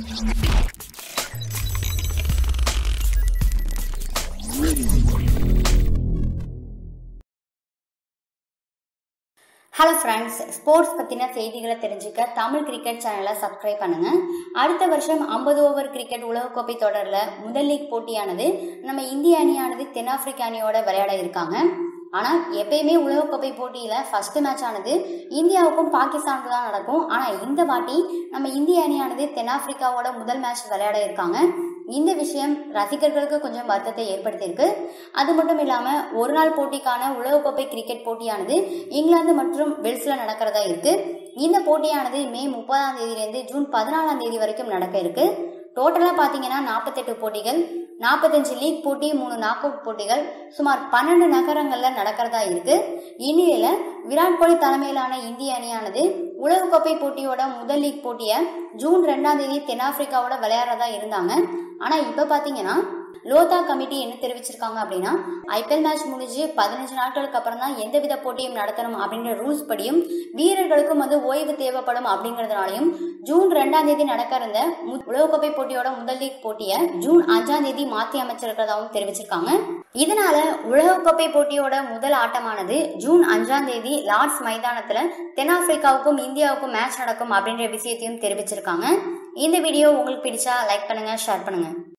hello friends sports பற்றின செய்திகளை தெரிஞ்சுக்க தமிழ் கிரிக்கெட் சேனலை சப்ஸ்கிரைப் பண்ணுங்க அடுத்த வருஷம் ஐம்பது ஓவர் கிரிக்கெட் உலகக்கோப்பை தொடரில் முதல் லீக் போட்டியானது நம்ம இந்திய அணியானது தென்னாப்பிரிக்க அணியோட விளையாட இருக்காங்க ஆனால் எப்பயுமே உலகக்கோப்பை போட்டியில் ஃபர்ஸ்ட் மேட்ச் ஆனது இந்தியாவுக்கும் பாகிஸ்தானுக்கும் தான் நடக்கும் ஆனால் இந்த வாட்டி நம்ம இந்திய அணியானது தென்னாப்பிரிக்காவோட முதல் மேட்ச் விளையாட இருக்காங்க இந்த விஷயம் ரசிகர்களுக்கு கொஞ்சம் வருத்தத்தை ஏற்படுத்தியிருக்கு அது மட்டும் இல்லாமல் ஒரு நாள் போட்டிக்கான உலகக்கோப்பை கிரிக்கெட் போட்டியானது இங்கிலாந்து மற்றும் வெல்ஸில் நடக்கிறதா இருக்கு இந்த போட்டியானது மே முப்பதாம் தேதியிலேருந்து ஜூன் பதினாலாம் தேதி வரைக்கும் நடக்க இருக்கு டோட்டலாக பார்த்தீங்கன்னா நாற்பத்தெட்டு போட்டிகள் நாற்பத்தஞ்சு லீக் போட்டி மூணு நாக் அவுட் போட்டிகள் சுமார் பன்னெண்டு நகரங்களில் நடக்கிறதா இருக்கு இந்நிலையில விராட் கோலி தலைமையிலான இந்திய அணியானது உலகக்கோப்பை போட்டியோட முதல் லீக் போட்டியை ஜூன் ரெண்டாம் தேதி தென்னாப்பிரிக்காவோட விளையாடுறதா இருந்தாங்க ஆனால் இப்போ பார்த்தீங்கன்னா லோதா கமிட்டி என்ன தெரிவிச்சிருக்காங்க அப்படின்னா ஐபிஎல் மேட்ச் முடிஞ்சு பதினஞ்சு நாட்களுக்கு அப்புறம் தான் எந்தவித போட்டியும் நடத்தணும் அப்படின்ற ரூல்ஸ் படியும் வீரர்களுக்கும் வந்து ஓய்வு தேவைப்படும் அப்படிங்கறதுனாலையும் ஜூன் ரெண்டாம் தேதி நடக்க இருந்த உலகக்கோப்பை போட்டியோட முதல் லீக் போட்டியை ஜூன் அஞ்சாம் தேதி மாற்றி அமைச்சிருக்கிறதாவும் தெரிவிச்சிருக்காங்க இதனால உலகக்கோப்பை போட்டியோட முதல் ஆட்டமானது ஜூன் அஞ்சாம் தேதி லார்ட்ஸ் மைதானத்துல தென்னாப்பிரிக்காவுக்கும் இந்தியாவுக்கும் மேட்ச் நடக்கும் அப்படின்ற விஷயத்தையும் தெரிவிச்சிருக்காங்க இந்த வீடியோ உங்களுக்கு பிடிச்சா லைக் பண்ணுங்க ஷேர் பண்ணுங்க